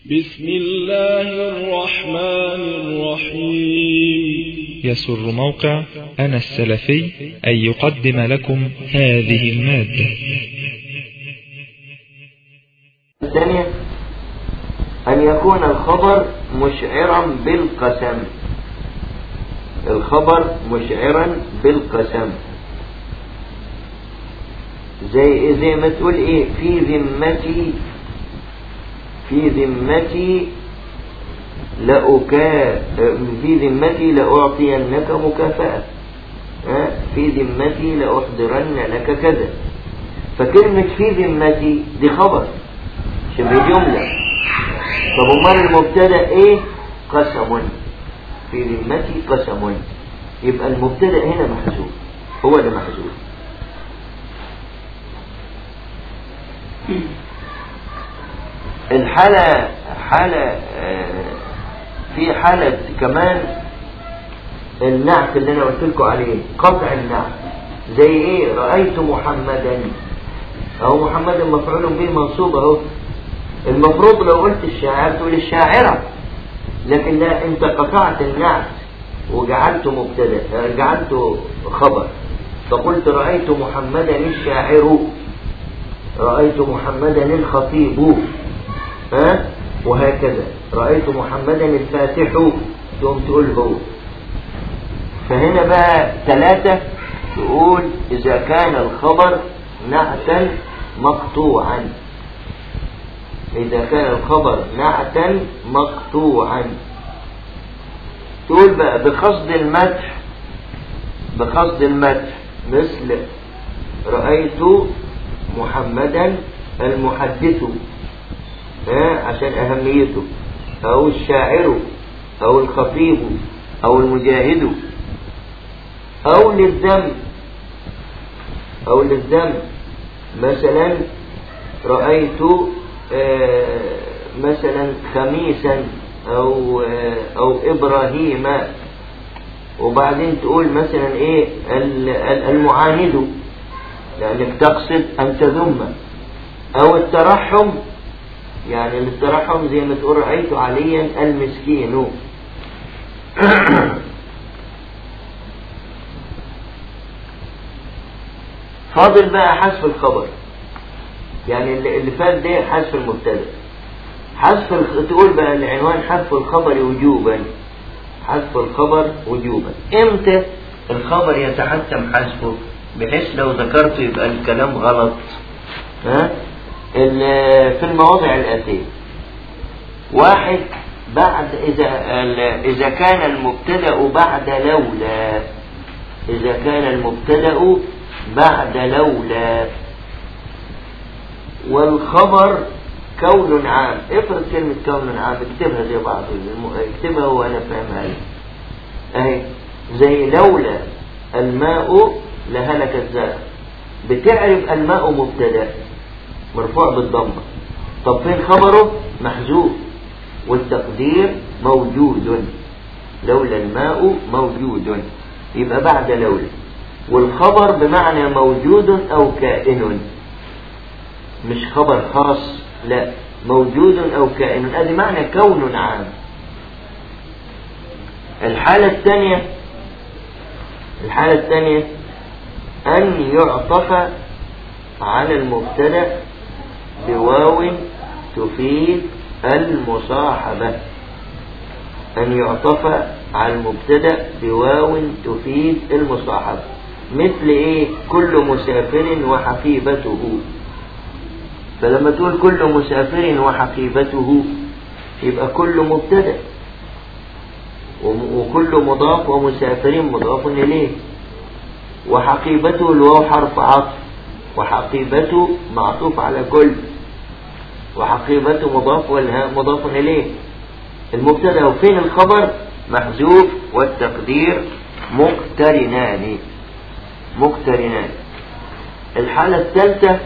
بسم الله الرحمن الرحيم يسر موقع أنا السلفي أن يقدم لكم هذه المادة الثانية أن يكون الخبر مشعرا بالقسم الخبر مشعرا بالقسم زي زي ما تقول ايه في ذمتي في ذمتي لأكا في ذمتي لأعطينك مكافأة ها؟ في ذمتي لأحضرن لك كذا فكلمة في ذمتي دي خبر شبه جملة طب امال المبتدا ايه قسم في ذمتي قسم يبقى المبتدا هنا محذوف هو اللي محذوف الحالة حالة في حالة كمان النعت اللي انا قلت لكم عليه قطع النعت زي ايه رأيت محمدا اهو محمدا مفعول به منصوب اهو المفروض لو قلت الشاعر تقول الشاعرة لكن لا انت قطعت النعت وجعلته مبتدا جعلته خبر فقلت رأيت محمدا الشاعر رأيت محمدا الخطيب ها وهكذا رأيت محمدا الفاتح تقوم تقول هو فهنا بقى ثلاثة تقول إذا كان الخبر نعتا مقطوعا إذا كان الخبر نعتا مقطوعا تقول بقى بقصد المدح بقصد المدح مثل رأيت محمدا المحدث ها عشان أهميته أو الشاعر أو الخطيب أو المجاهد أو للذم أو للذم مثلا رأيت آه مثلا خميسا أو آه أو إبراهيم وبعدين تقول مثلا إيه المعاند لأنك تقصد أن تذم أو الترحم يعني الترحم زي ما تقول رأيت عليا المسكين فاضل بقى حذف الخبر يعني اللي فات ده حذف المبتدا حذف تقول بقى العنوان حذف الخبر وجوبا حذف الخبر وجوبا امتى الخبر يتحتم حذفه بحيث لو ذكرته يبقى الكلام غلط ها في المواضع الآتية واحد بعد إذا إذا كان المبتدأ بعد لولا إذا كان المبتدأ بعد لولا والخبر كون عام افرض كلمة كون عام اكتبها زي بعض اكتبها وانا فاهمها لي اهي زي لولا الماء لهلك الزرع بتعرف الماء مبتدا مرفوع بالضمه طب فين خبره محذوف والتقدير موجود لولا الماء موجود يبقى بعد لولا والخبر بمعنى موجود او كائن مش خبر خاص لا موجود او كائن ادي معنى كون عام الحالة الثانية الحالة الثانية أن يعطف على المبتدأ بواو تفيد المصاحبة أن يعطف على المبتدأ بواو تفيد المصاحبة مثل إيه كل مسافر وحقيبته فلما تقول كل مسافر وحقيبته يبقى كل مبتدأ وكل مضاف ومسافر مضاف إليه وحقيبته الواو حرف عطف وحقيبته معطوف على كل وحقيبته مضاف والهاء مضاف إليه المبتدا وفين الخبر محذوف والتقدير مقترنان مقترنان الحالة الثالثة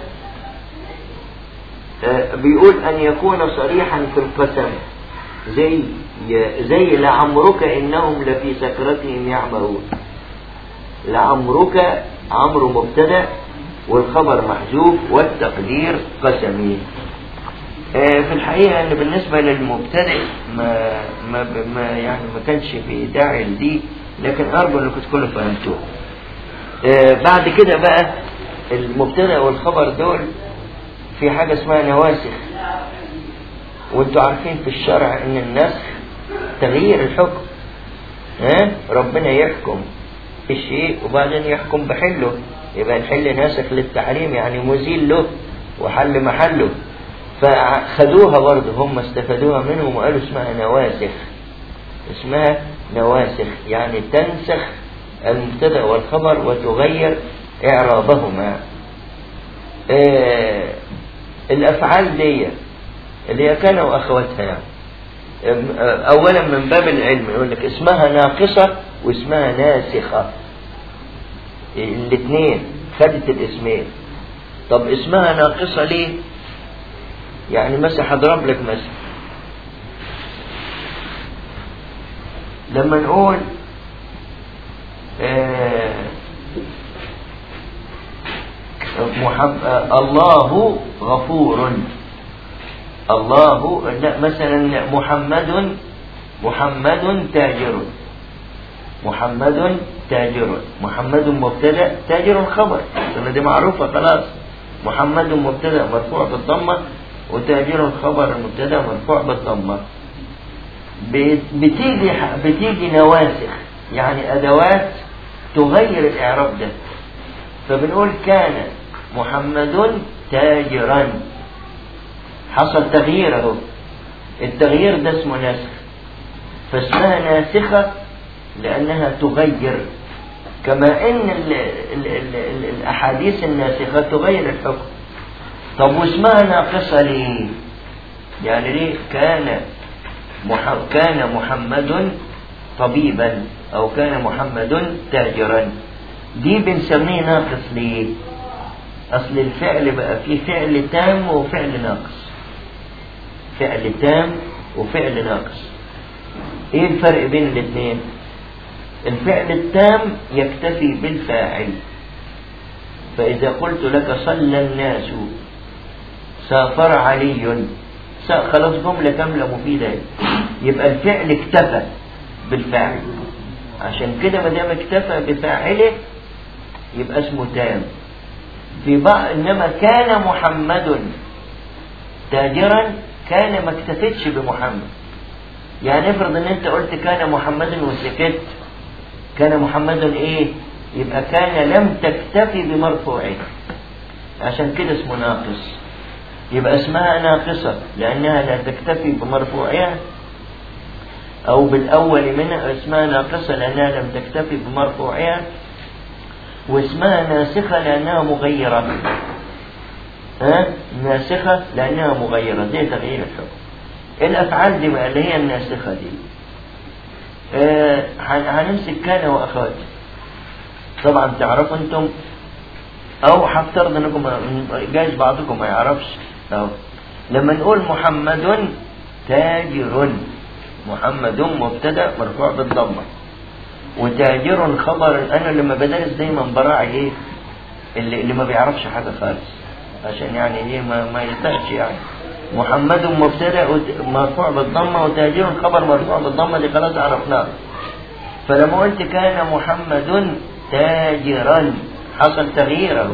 بيقول أن يكون صريحا في القسم زي زي لعمرك إنهم لفي سكرتهم يعمهون لعمرك عمرو مبتدا والخبر محذوف والتقدير قسمي آه، في الحقيقة أن بالنسبة للمبتدئ ما, ما, ما يعني ما كانش في داعي لدي لكن أرجو أنكم تكونوا فهمتوه آه، بعد كده بقى المبتدأ والخبر دول في حاجة اسمها نواسخ وانتوا عارفين في الشرع ان النسخ تغيير الحكم ها ربنا يحكم في الشيء وبعدين يحكم بحله يبقى الحل ناسخ للتحريم يعني مزيل له وحل محله فخدوها برضه هم استفادوها منهم وقالوا اسمها نواسخ اسمها نواسخ يعني تنسخ المبتدا والخبر وتغير اعرابهما آه الافعال دي اللي هي كان واخواتها يعني اولا من باب العلم يقول لك اسمها ناقصه واسمها ناسخه الاثنين خدت الاسمين طب اسمها ناقصه ليه يعني مثلا هضرب لك مثلا لما نقول آه محب... آه الله غفور الله لا مثلا محمد محمد تاجر محمد تاجر محمد مبتدا تاجر خبر لان دي معروفه خلاص محمد مبتدا مرفوع بالضمه وتاجر خبر المبتدا مرفوع بالضمه بتيجي بتيجي نواسخ يعني ادوات تغير الاعراب ده فبنقول كان محمد تاجرا حصل تغيير اهو التغيير ده اسمه ناسخ فاسمها ناسخة لأنها تغير كما إن ال ال ال ال الأحاديث الناسخة تغير الحكم طب واسمها ناقصة ليه؟ يعني ليه كان مح... كان محمد طبيبا أو كان محمد تاجرا دي بنسميه ناقص ليه؟ أصل الفعل بقى فيه فعل تام وفعل ناقص فعل تام وفعل ناقص ايه الفرق بين الاثنين الفعل التام يكتفي بالفاعل فإذا قلت لك صلى الناس سافر علي خلاص جملة كاملة مفيدة يبقى الفعل اكتفى بالفاعل عشان كده ما دام اكتفى بفاعله يبقى اسمه تام في بعض انما كان محمد تاجرا كان ما اكتفتش بمحمد يعني افرض ان انت قلت كان محمد وسكت كان محمد ايه يبقى كان لم تكتفي بمرفوعه عشان كده اسمه ناقص يبقى اسمها ناقصة لأنها لا تكتفي بمرفوعها أو بالأول منها اسمها ناقصة لأنها لم تكتفي بمرفوعها واسمها ناسخة لأنها مغيرة ها ناسخة لأنها مغيرة دي تغيير الحكم الأفعال دي بقى اللي هي الناسخة دي آه هنمسك كان وأخوات طبعا تعرفوا انتم او هفترض انكم جايز بعضكم ما يعرفش أو. لما نقول محمد تاجر محمد مبتدا مرفوع بالضمه وتاجر خبر انا لما بدرس دايما براعي ايه اللي, اللي ما بيعرفش حاجه خالص عشان يعني ايه ما, ما يلتقش يعني محمد مبتدا مرفوع بالضمه وتاجر خبر مرفوع بالضمه دي خلاص عرفناه فلما قلت كان محمد تاجرا حصل تغييره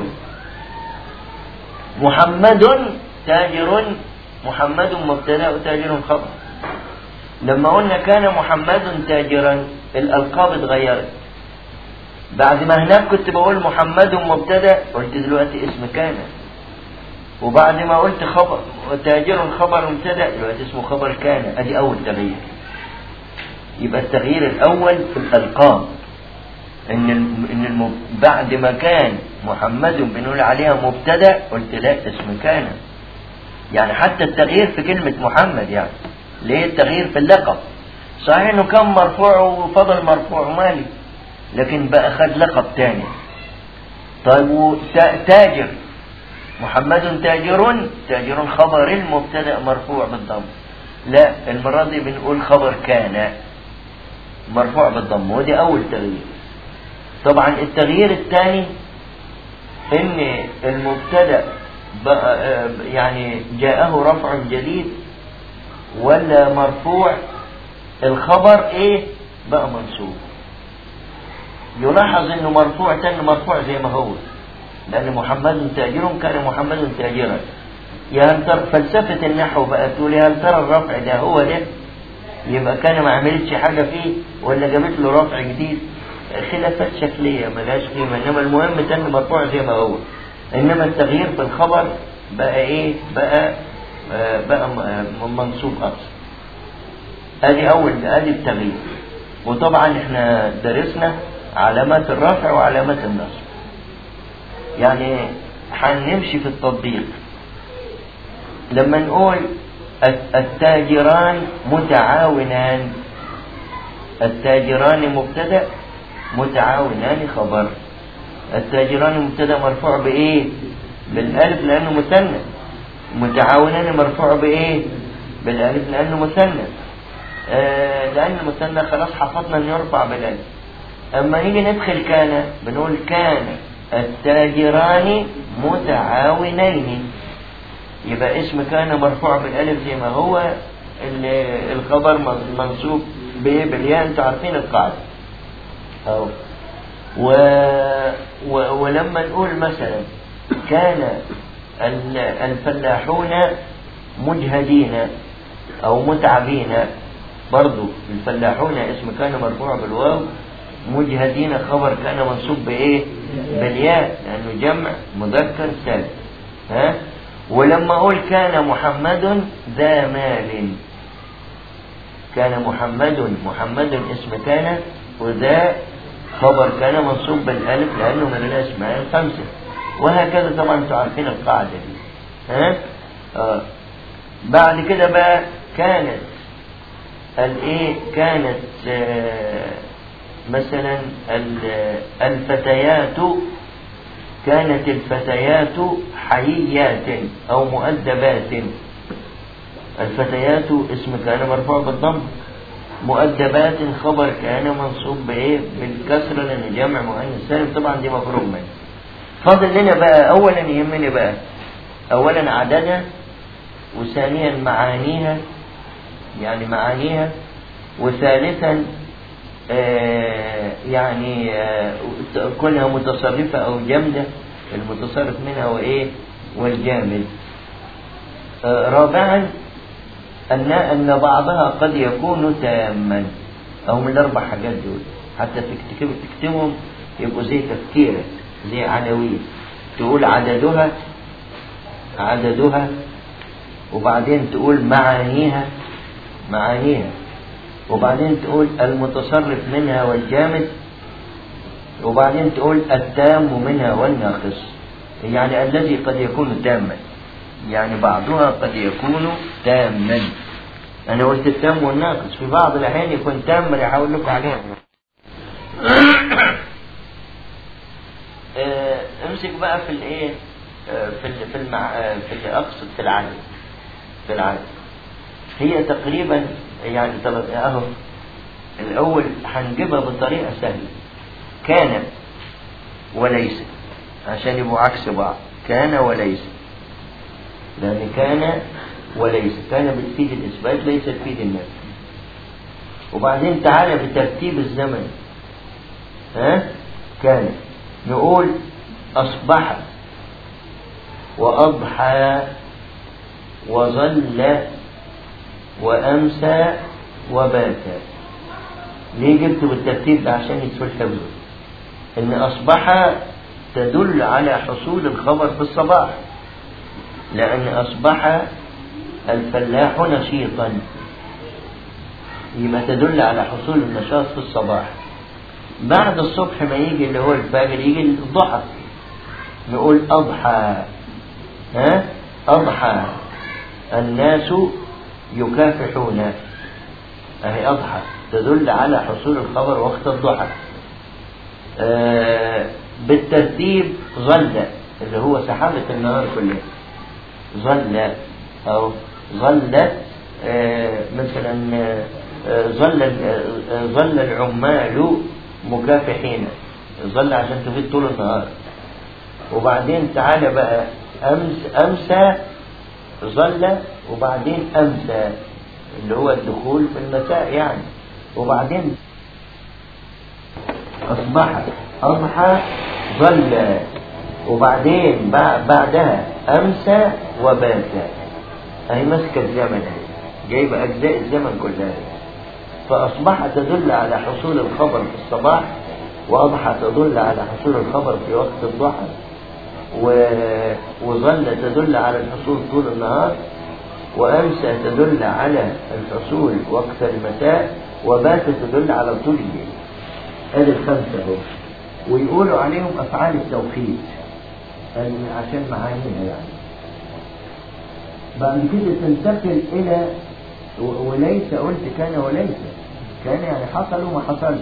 محمد تاجر محمد مبتدا وتاجر خبر لما قلنا كان محمد تاجرا الالقاب اتغيرت بعد ما هناك كنت بقول محمد مبتدا قلت دلوقتي اسم كان وبعد ما قلت خبر تاجر خبر مبتدا دلوقتي اسمه خبر كان ادي اول تغيير يبقى التغيير الاول في الالقاب ان ان الم... بعد ما كان محمد بنقول عليها مبتدا قلت لا اسم كان يعني حتى التغيير في كلمة محمد يعني ليه التغيير في اللقب صحيح انه كان مرفوع وفضل مرفوع مالي لكن بقى خد لقب تاني طيب وتاجر محمد تاجر تاجر خبر المبتدا مرفوع بالضم لا المرة دي بنقول خبر كان مرفوع بالضم ودي أول تغيير طبعا التغيير الثاني ان المبتدا بقى آه، يعني جاءه رفع جديد ولا مرفوع الخبر ايه بقى منصوب يلاحظ انه مرفوع تاني مرفوع زي ما هو لان محمد تاجر كان محمد تاجرا يا هل ترى فلسفة النحو بقى تقول يا هل ترى الرفع ده هو ده يبقى كان ما عملتش حاجة فيه ولا جابت له رفع جديد خلافات شكلية ملهاش قيمة انما المهم تاني مرفوع زي ما هو انما التغيير في الخبر بقى ايه بقى آه، بقى م- آه، منصوب اصلا ادي اول ادي التغيير وطبعا احنا درسنا علامات الرفع وعلامات النصب يعني هنمشي في التطبيق لما نقول الت- التاجران متعاونان التاجران مبتدا متعاونان خبر التاجران مبتدا مرفوع بايه بالالف لانه مثنى متعاونان مرفوع بايه بالالف لانه مثنى آه لان المثنى خلاص حفظنا انه يرفع بالالف اما نيجي ندخل كان بنقول كان التاجران متعاونين يبقى اسم كان مرفوع بالالف زي ما هو ال- الخبر من- منصوب بايه بالياء انتوا عارفين القاعده أو و... و... ولما نقول مثلا كان ال- الفلاحون مجهدين او متعبين برضو الفلاحون اسم كان مرفوع بالواو مجهدين خبر كان منصوب بايه بالياء لانه جمع مذكر سالم ها ولما اقول كان محمد ذا مال كان محمد محمد اسم كان وذا خبر كان منصوب بالالف لانه من الاسماء الخمسه وهكذا طبعا انتم عارفين القاعده دي ها آه. بعد كده بقى كانت الايه كانت آه مثلا ال- الفتيات كانت الفتيات حييات او مؤدبات الفتيات اسم كان مرفوع بالضم مؤدبات خبر كان منصوب بايه بالكسر لان جمع مؤنث سالم طبعا دي مفروغ منه فاضل لنا بقى اولا يهمني بقى اولا عددها وثانيا معانيها يعني معانيها وثالثا آه يعني آه كونها متصرفة أو جامدة المتصرف منها وإيه والجامد آه رابعا أن أن بعضها قد يكون تاما أو من الأربع حاجات دول حتى تكتب تكتبهم يبقوا زي تفكيرك زي عناوين تقول عددها عددها وبعدين تقول معانيها معانيها وبعدين تقول المتصرف منها والجامد وبعدين تقول التام منها والناقص يعني الذي قد يكون تاما يعني بعضها قد يكون تاما انا قلت التام والناقص في بعض الاحيان يكون تام اللي هقول لكم عليها آه، امسك بقى في الايه آه، في ال- في المع... آه، في ال- اقصد في العدد في العدد هي تقريبا يعني طب- اهو الاول هنجيبها بطريقه سهله كان وليس عشان يبقوا عكس بعض كان وليس لان كان وليس كان بتفيد الاثبات ليس تفيد النفي وبعدين تعالى بترتيب الزمن ها كان نقول اصبح واضحى وظل وأمسى وبات ليه جبت بالترتيب ده عشان يسهل حفظه إن أصبح تدل على حصول الخبر في الصباح لأن أصبح الفلاح نشيطا يبقى تدل على حصول النشاط في الصباح بعد الصبح ما يجي اللي هو الفجر يجي الضحى نقول أضحى ها أضحى الناس يكافحون أهي أضحى تدل على حصول الخبر وقت الضحى آه بالترتيب ظل اللي هو سحابة النهار كلها ظل أو ظلت آه مثلا آه ظل آه ظل العمال مكافحين ظل عشان تفيد طول النهار وبعدين تعالى بقى أمس أمسى ظل وبعدين أمسى اللي هو الدخول في المساء يعني وبعدين أصبح أضحى ظل وبعدين بعدها أمسى وبات أهي ماسكة الزمن أهي جايبة أجزاء الزمن كلها فأصبح تدل على حصول الخبر في الصباح وأضحى تدل على حصول الخبر في وقت الضحى و... وظل تدل على الحصول طول النهار وأمسى تدل على الحصول وقت المساء وبات تدل على طول الليل هذه الخمسة اهو ويقولوا عليهم أفعال التوقيت عشان معانيها يعني بعد كده تنتقل إلى وليس قلت كان وليس كان يعني حصل وما حصلش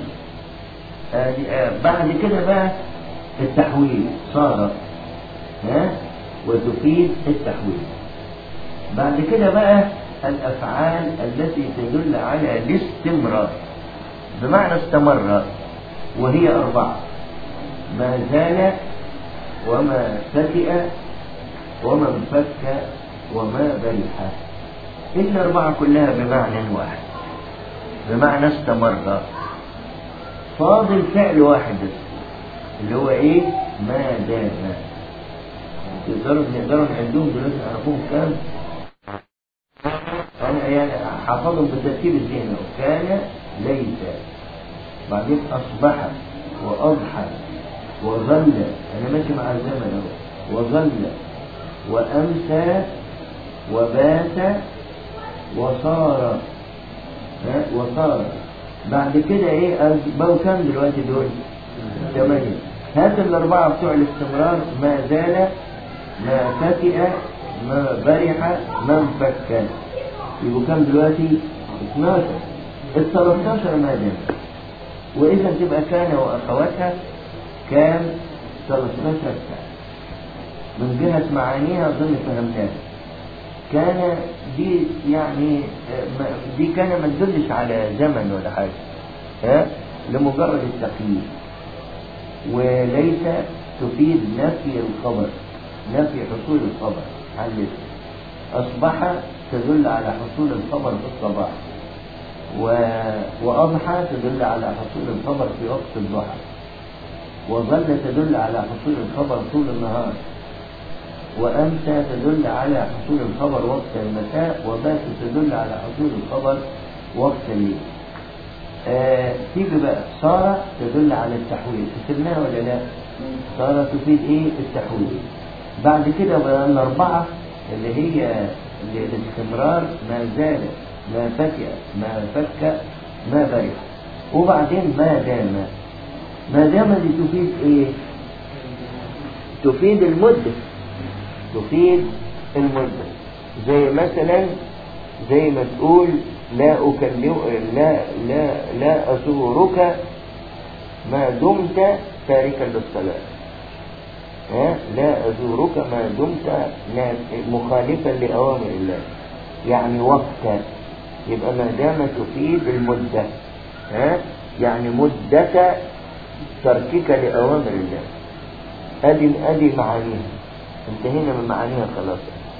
بعد كده بقى التحويل صار ها وتفيد التحويل بعد كده بقى الأفعال التي تدل على الاستمرار بمعنى استمر وهي أربعة ما زال وما فتئ وما انفك وما برح الأربعة كلها بمعنى واحد بمعنى استمر فاضل فعل واحد بس اللي هو ايه ما دام تقدروا نقدروا نعدهم دلوقتي نعرفوهم كام انا يعني حافظهم بالترتيب الذهني كان ليس بعدين اصبح واضحى وظل انا ماشي مع الزمن اهو وظل وامسى وبات وصار ها وصار بعد كده ايه بقوا كام دلوقتي دول ثمانية هات الأربعة بتوع الاستمرار ما زال ما فتئ ما برح ما انفك يبقوا كام دلوقتي 12 ال 13 ما دام وإذا تبقى كان وأخواتها كام 13 سنة من جهة معانيها أظن فهمناها كان دي يعني دي كان ما تدلش على زمن ولا حاجة ها لمجرد التقييد وليس تفيد نفي الخبر نفي حصول الخبر عن الاسم أصبح تدل على حصول الخبر في الصباح و... وأضحى تدل على حصول الخبر في وقت الضحى وظل تدل على حصول الخبر طول النهار وأمسى تدل على حصول الخبر وقت المساء وبات تدل على حصول الخبر وقت الليل آه تيجي بقى صار تدل على التحويل كتبناها ولا لا صار تفيد ايه التحويل بعد كده بقى الأربعة اللي هي الاستمرار ما زال ما فتئ ما فك ما برح وبعدين ما دام ما دام دي تفيد ايه تفيد المدة تفيد المدة زي مثلا زي ما تقول لا أكلم لا لا لا أزورك ما دمت تاركا للصلاة ها لا أزورك ما دمت مخالفا لأوامر الله يعني وقتا يبقى ما دام تفيد المدة ها يعني مدة تركك لأوامر الله أدي أدي معانيها انتهينا من معانيها خلاص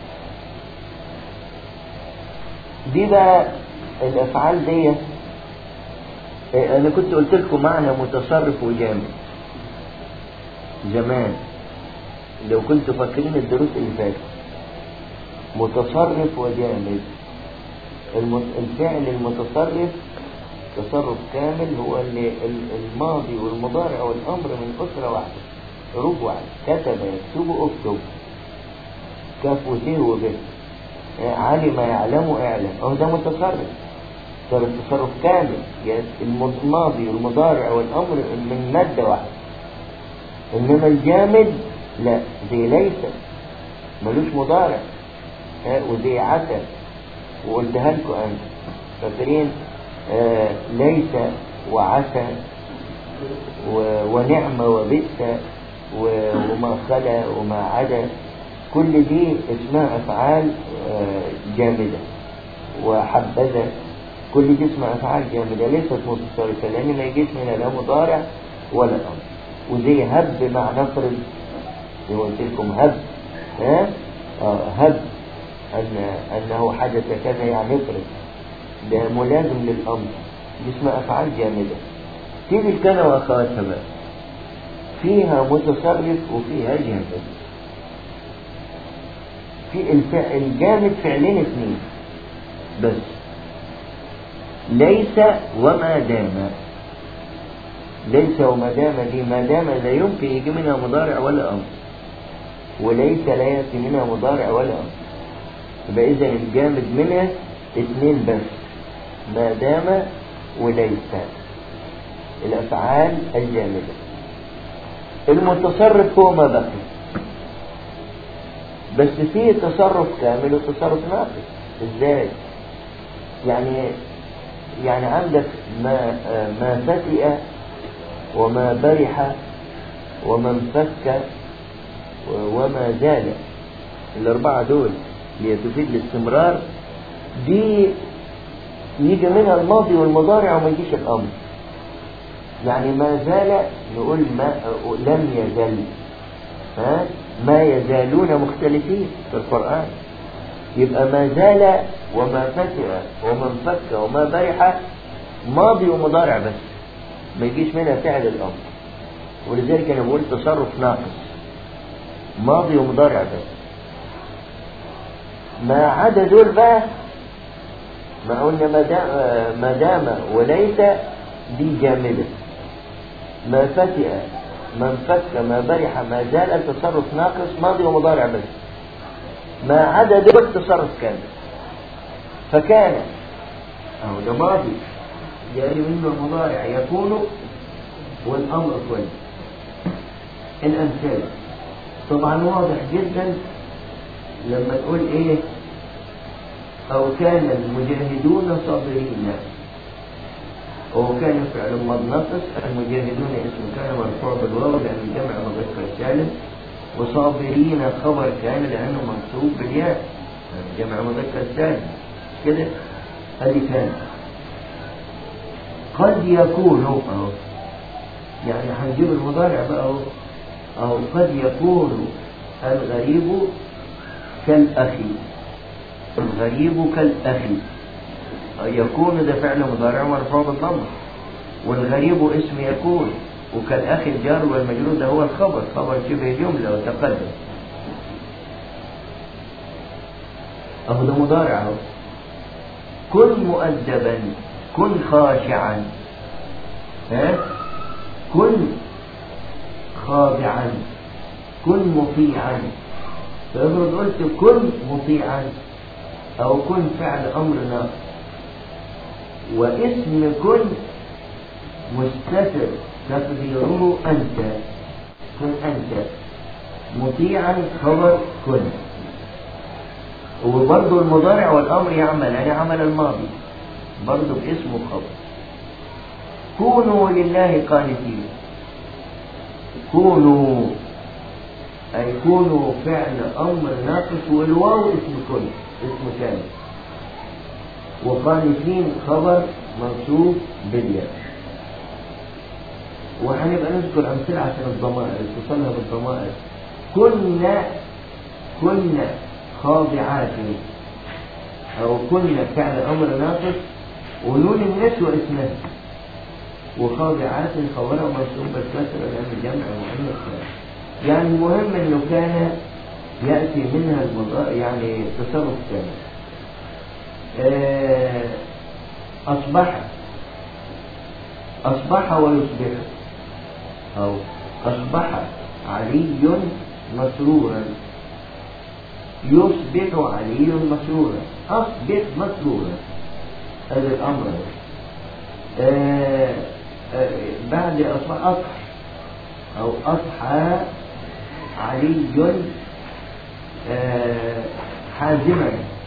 دي بقى الافعال دي انا كنت قلت لكم معنى متصرف وجامد زمان لو كنتوا فاكرين الدروس اللي فاتت متصرف وجامد الفعل المتصرف تصرف كامل هو اللي الماضي والمضارع والامر من اسره واحده حروف واحده كتب يكتب اكتب كاف وت وب علم يعلم اعلم اهو ده متصرف صار التصرف كامل الماضي والمضارع والامر من ماده واحده انما الجامد لا زي ليس ملوش مضارع وزي عسى وقلتها لكم انا فاكرين آه ليس وعسى ونعم وبئس وما خلا وما عدا كل دي اسمها افعال جامده وحبذا كل دي اسمها افعال جامده ليست متصرفه لان ما يجيش منها لا مضارع ولا امر وزي هب مع نفرض زي ما قلت لكم هب ها آه هب أن أنه حدث كذا يعني افرض ده ملازم للأمر دي اسمها أفعال جامدة تيجي الكلمة وأخواتها بقى فيها متصرف وفيها جامد في الفعل الجامد فعلين اثنين بس ليس وما دام ليس وما دام دي ما دام لا يمكن يجي منها مضارع ولا أمر وليس لا يأتي منها مضارع ولا أمر يبقى إذا الجامد منها اثنين بس ما دام وليس الأفعال الجامدة المتصرف هو ما بقي بس فيه تصرف كامل وتصرف ناقص ازاي يعني يعني عندك ما ما فتئ وما برح وما انفك وما زال الأربعة دول اللي تفيد الاستمرار دي يجي منها الماضي والمضارع وما يجيش الأمر يعني ما زال نقول ما لم يزل ها ما يزالون مختلفين في القرآن يبقى ما زال وما فتئ وما انفك وما برح ماضي ومضارع بس ما يجيش منها فعل الأمر ولذلك أنا بقول تصرف ناقص ماضي ومضارع بس ما عدا دول بقى ما قلنا ما دام, ما دام وليس دي جامدة ما فتئ ما انفك ما برح ما زال التصرف ناقص ماضي ومضارع بس ما عدا دول تصرف كامل فكان أو ده ماضي جاري منه المضارع يكون والأمر كويس الأمثال طبعا واضح جدا لما تقول ايه او كان المجاهدون صابرين وهو كان فعل ماض ناقص المجاهدون اسم كان مرفوع بالواو لان الجمع مذكر سالم وصابرين خبر كان لانه منصوب بالياء جمع مذكر سالم كده هذه كان قد يكون اهو يعني هنجيب المضارع بقى اهو أو قد يكون الغريب كالأخي الغريب كالأخي يكون ده فعل مضارع مرفوع بالضم والغريب اسم يكون وكالأخي الجار والمجرور ده هو الخبر خبر شبه جملة وتقدم أهو ده مضارع أهو كن مؤدبا كن خاشعا ها كن خاضعا كن مطيعا فافرض قلت كن مطيعا او كن فعل امر ناقص واسم كن مستتر تقديره انت كن انت مطيعا خبر كن وبرضه المضارع والامر يعمل يعني عمل الماضي برضه باسم وخبر كونوا لله قانتين كونوا أي كونوا فعل أمر ناقص والواو اسم كل اسم كامل وقانتين خبر منصوب بالياء وهنبقى نذكر أمثلة عشان الضمائر اتصالها بالضمائر كنا كنا خاضعات أو كنا فعل أمر ناقص ونون النسوة اسمها وخاضعات خبرها منصوب بالكسر لأن الجمع مؤنث يعني المهم انه كان يأتي منها المضاء يعني تصرف كامل أصبح أصبح ويصبح أو أصبح علي مسرورا يصبح علي مسرورا أصبح مسرورا هذا الأمر آه آه بعد أصبح أصح أو أصحى علي آه حازما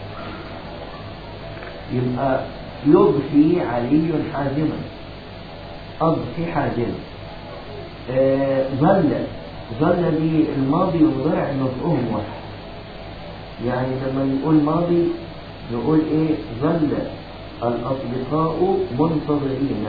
يبقى يضحي علي حازما أضحي حازما ظل ظل دي الماضي والمضارع نطقهم واحد يعني لما نقول ماضي نقول ايه ظل الأصدقاء منتظرين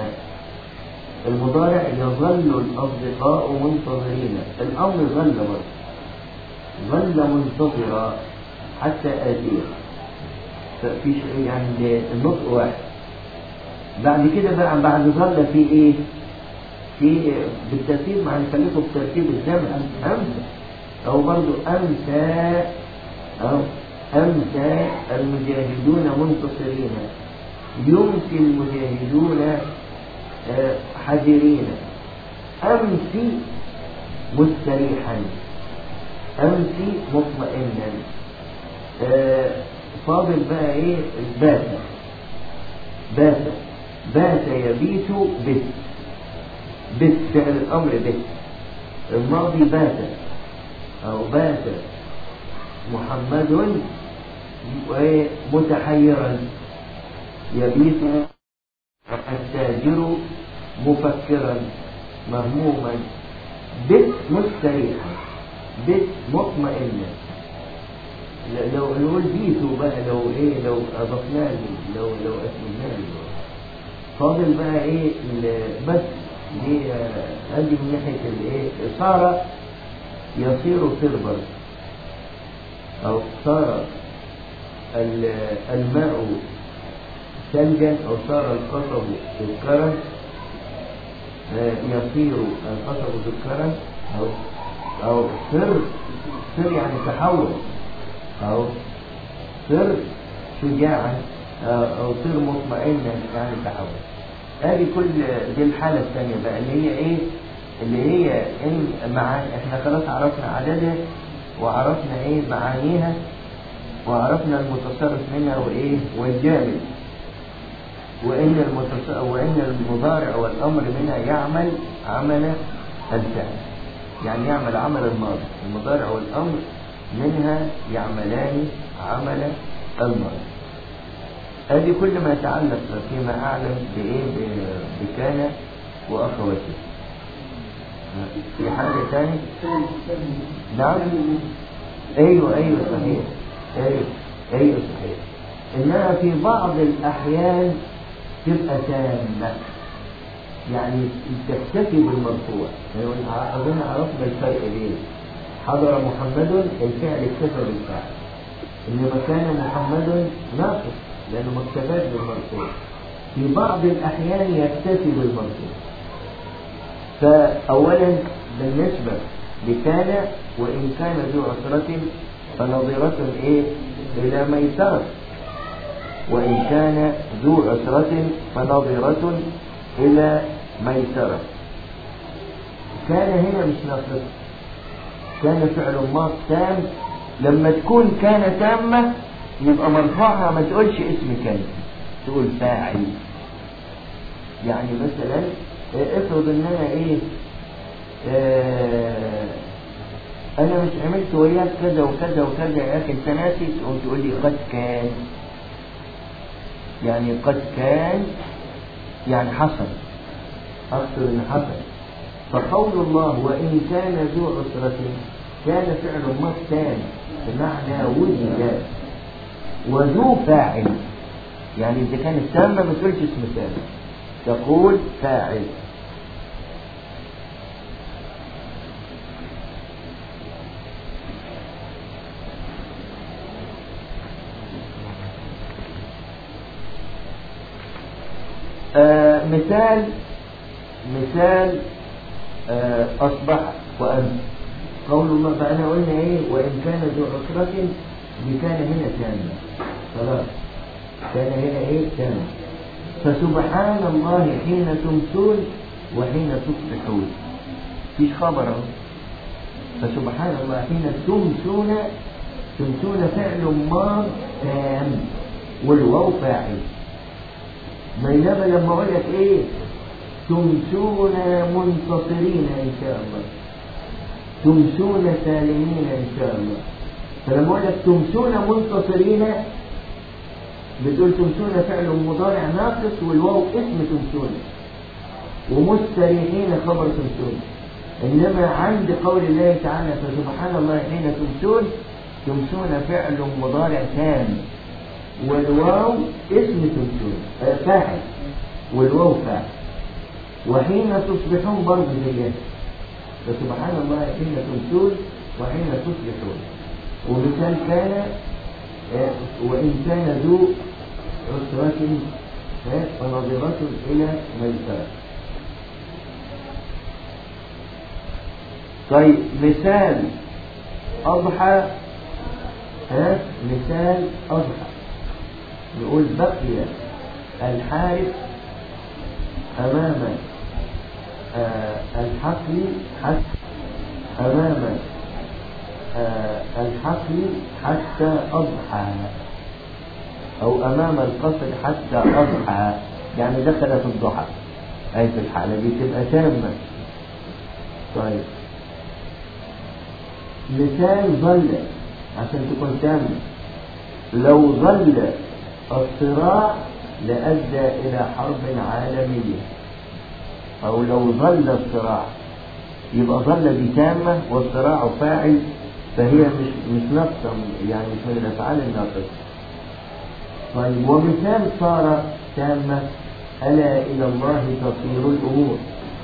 المضارع يظل الأصدقاء منتظرين الأمر ظل برضه ظل منتظرا حتى آتيه ففي شيء يعني النطق واحد بعد كده بقى بعد ظل في ايه في بالترتيب مع نخليكم بترتيب الجمع أمسى أو برضو أمسى أو أمسى المجاهدون منتصرين يمسي المجاهدون حذرين أمسي مستريحا أمسي مطمئنا فاضل بقى ايه بات بات بات يبيت بت بت فعل الأمر بت الماضي بات أو بات محمد متحيرا يبيت التاجر مفكرا مهموما بت مستريحا بت مطمئنا لو نقول بيتو بقى لو ايه لو اضفنا له لو لو اسمنا له فاضل بقى ايه بس دي ادي من ناحيه الايه صار يصير صربا او صار الماء ثلجا او صار القصب سكرا يصير القصب سكرا او او سر سر يعني تحول او سر شجاعا او سر مطمئنا يعني تحول ادي كل دي الحاله الثانيه بقى اللي هي ايه اللي هي ان مع احنا خلاص عرفنا عددها وعرفنا ايه معانيها وعرفنا المتصرف منها وايه والجامد وان المتصرف وان المضارع والامر منها يعمل عمل الفعل يعني يعمل عمل الماضي المضارع والامر منها يعملان عمل الماضي هذه كل ما يتعلق فيما اعلم بايه بكان واخواتها في حاجه ثانيه نعم ايوه ايوه صحيح ايوه ايوه صحيح انها في بعض الاحيان تبقى تامه يعني تكتفي بالمرفوع يعني اظن عرفنا الفرق بين حضر محمد الفعل اكتفى بالفعل انما كان محمد ناقص لانه ما اكتفاش بالمرفوع في بعض الاحيان يكتفي بالمرفوع فاولا بالنسبه لكان وان كان ذو عسره فنظيرة ايه الى ميسرة وان كان ذو عسرة فنظيرة الى ميسرة كان هنا مش ناقص كان فعل ماض تام لما تكون كان تامة يبقى مرفوعها ما تقولش اسم كان تقول فاعل يعني مثلا افرض ان انا ايه آه انا مش عملت وياك كذا وكذا وكذا يا اخي انت ناسي تقوم تقول لي قد كان يعني قد كان يعني حصل اقصد ان حصل فقول الله وان كان ذو عسرة كان فعل ما كان بمعنى وجد وذو فاعل يعني اذا كانت تامه ما تقولش اسم تام تقول فاعل آه مثال مثال آه أصبح وأمس قول الله فأنا قلنا إيه وإن كان ذو عسرة دي كان هنا تامة خلاص كان هنا إيه تامة فسبحان الله حين تمسون وحين تصبحون فيش خبر اهو فسبحان الله حين تمسون تمسون فعل ماض تام والواو فاعل بينما لما اقول لك ايه تمسون منتصرين ان شاء الله تمسون سالمين ان شاء الله فلما اقول لك تمسون منتصرين بتقول تمسون فعل مضارع ناقص والواو اسم تمسون ومستريحين خبر تمسون انما عند قول الله تعالى فسبحان الله حين تمسون تمسون فعل مضارع تام والواو اسم تمسون آه فاعل والواو فاعل وحين تصبحون برضه زيها فسبحان الله حين تمسون وحين تصبحون ومثال كان آه، وإن كان ذو عسرة آه، فنظرة إلى ميسرة طيب مثال أضحى ها مثال أضحى نقول بقي الحارس أمام آه الحقل حتى أمام آه الحقل حتى أضحى أو أمام القصر حتى أضحى يعني دخل في الضحى أي في الحالة دي تبقى تامة طيب مثال ظل عشان تكون تامة لو ظل الصراع لأدى إلى حرب عالمية أو لو ظل الصراع يبقى ظل دي تامة والصراع فاعل فهي مش مش ناقصة يعني مش من الأفعال الناقصة طيب ومثال صار تامة ألا إلى الله تصير الأمور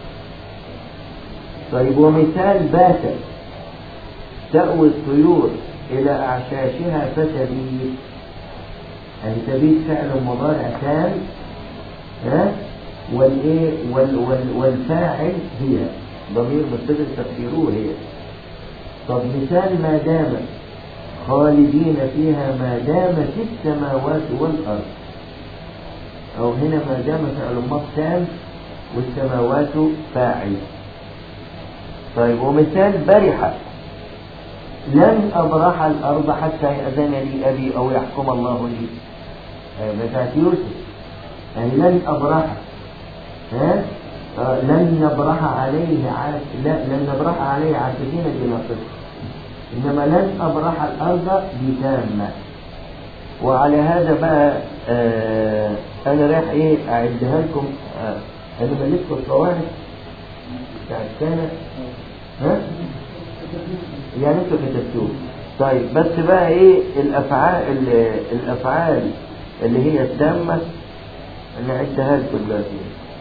طيب ومثال بات تأوي الطيور إلى أعشاشها فتبيت يعني تبيت فعل مضارع تام ها والإيه وال وال والفاعل هي ضمير مستتر تقديره هي طب مثال ما دام خالدين فيها ما دامت السماوات والأرض أو هنا ما دام فعل مض تام والسماوات فاعل طيب ومثال برحة لن أبرح الأرض حتى يأذن لي أبي أو يحكم الله لي بتاعت يوسف يعني لن أبرح ها آه، لن نبرح عليه عاد لا لن نبرح عليه عاكفين بناقص إنما لن أبرح الأرض بتامة وعلى هذا بقى آه أنا رايح إيه أعدها لكم آه أنا ملكت الصواعق بتاعت كان ها يعني انتوا كتبتوه طيب بس بقى ايه الافعال الافعال اللي هي التامه انا عدتها لكم دلوقتي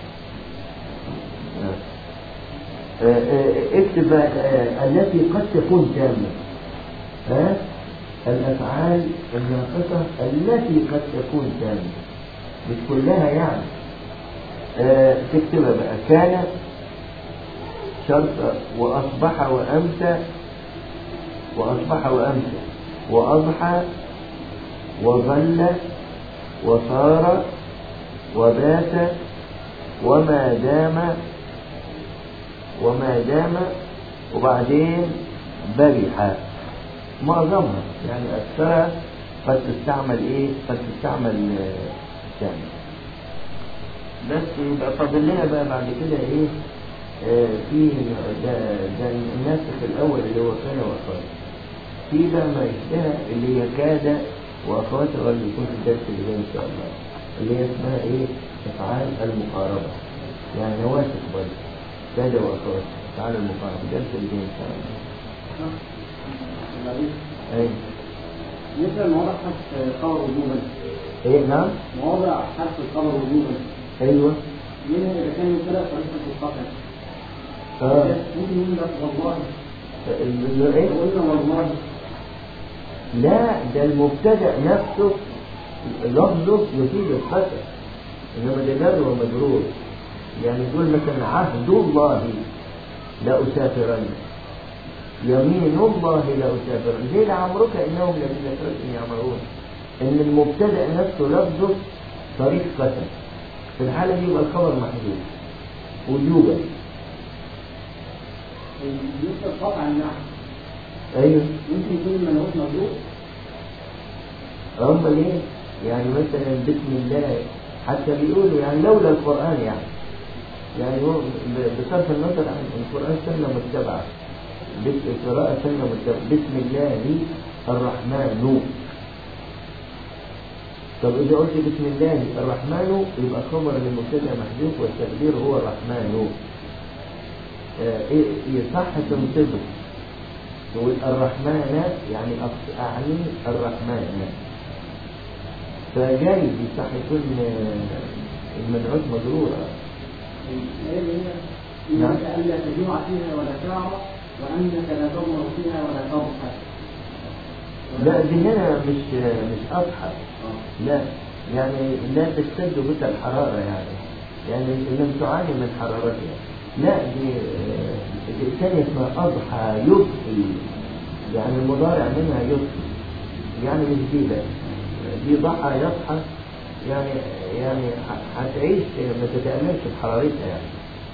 آه، آه، اكتب بقى، آه، التي قد تكون تامه ها الافعال الناقصه التي قد تكون تامه مش كلها يعني آه، تكتبها بقى كان شرط واصبح وامسى وأصبح وأمسى وأضحى وظل وصار وبات وما دام وما دام وبعدين برح معظمها يعني أكثرها قد تستعمل إيه؟ قد تستعمل آه، ثاني بس يبقى فاضل لنا بقى بعد كده إيه؟ آه، في ده, ده الناسخ الأول اللي هو كان وأخوات في بقى ما يشبه اللي هي كاد وأخواتها اللي يكون في الدرس اللي جاي إن شاء الله اللي هي اسمها إيه؟ أفعال المقاربة يعني نواسخ برضه كاد وأخواتها أفعال المقاربة الدرس اللي جاي إن شاء الله أيوه مثل مواضع حرف خبر وجوبا إيه نعم مواضع حرف الخبر وجوبا أيوه منها إذا كان مبتدأ فريقة القطع آه ممكن نقول لك والله ال- إيه؟ لو قلنا والله لا ده المبتدأ نفسه لفظه يفيد القسم إنما ده جر ومجرور يعني يقول مثلا عهد الله لأسافرن يمين الله لأسافرن ليه لعمرك إنهم لفي سكرة يعمرون إن المبتدأ نفسه لفظه طريق قسم في الحالة دي يبقى الخبر محذوف وجوبا بالنسبة لقطع النحو أيوه ممكن يكون المنعوت مبروك هم ليه؟ يعني مثلا بسم الله حتى بيقولوا يعني لولا القرآن يعني يعني هو ب- بصرف النظر عن القرآن سنة متبعة بس- القراءة سنة متبعة بسم الله الرحمن طب إذا قلت بسم الله الرحمن يبقى خبر للمبتدأ محذوف والتقدير هو الرحمن آه، إيه يصح تنصبه تقول الرحمن يعني أقص- أعني الرحمن فجاي يصح يكون آه، المنعوت مجرورة الآية اللي هي نعم. إنك ألا تجوع فيها ولا تعرى وأنك لا تضمر فيها ولا تضحى لا دي هنا مش مش أضحى لا يعني لا تشتد بك الحرارة يعني يعني لم تعاني من حرارتها لا دي دي الثانية اسمها أضحى يضحي يعني المضارع منها يضحي يعني مش دي بقى دي ضحى يضحى يعني يعني ه- هتعيش ما تتأملش بحرارتها يعني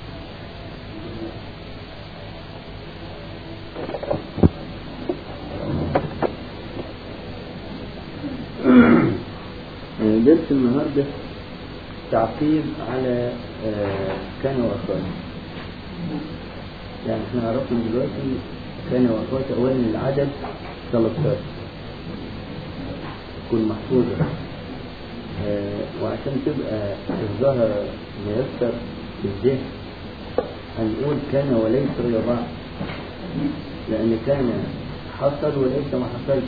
درس النهارده تعقيب على آه، كان وأخوات يعني احنا عرفنا دلوقتي كان وأخوات أولا العدد 13 تكون محفوظة آه، وعشان تبقى حفظها ميسر في الذهن هنقول كان وليس هي بعض لأن كان حصل وليس ما حصلش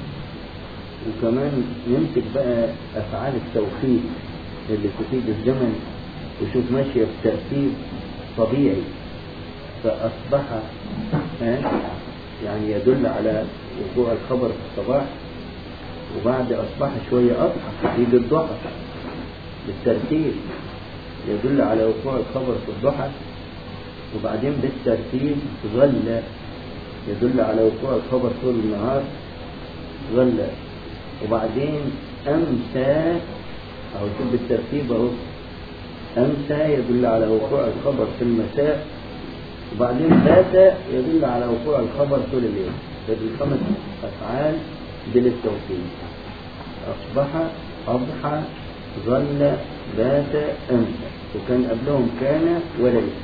وكمان نمسك بقى أفعال التوحيد اللي تفيد الزمن وشوف ماشية بترتيب طبيعي فأصبح ها، يعني يدل على وقوع الخبر في الصباح وبعد أصبح شوية أضحى يجي الضحى بالترتيب يدل على وقوع الخبر في الضحى وبعدين بالترتيب ظل يدل على وقوع الخبر طول النهار ظل وبعدين أمسى أو شوف بالترتيب أهو أمسى يدل على وقوع الخبر في المساء وبعدين بات يدل على وقوع الخبر طول الليل هذه الخمس أفعال بالتوكيد أصبح أضحى ظل بات أمسى وكان قبلهم كان وليس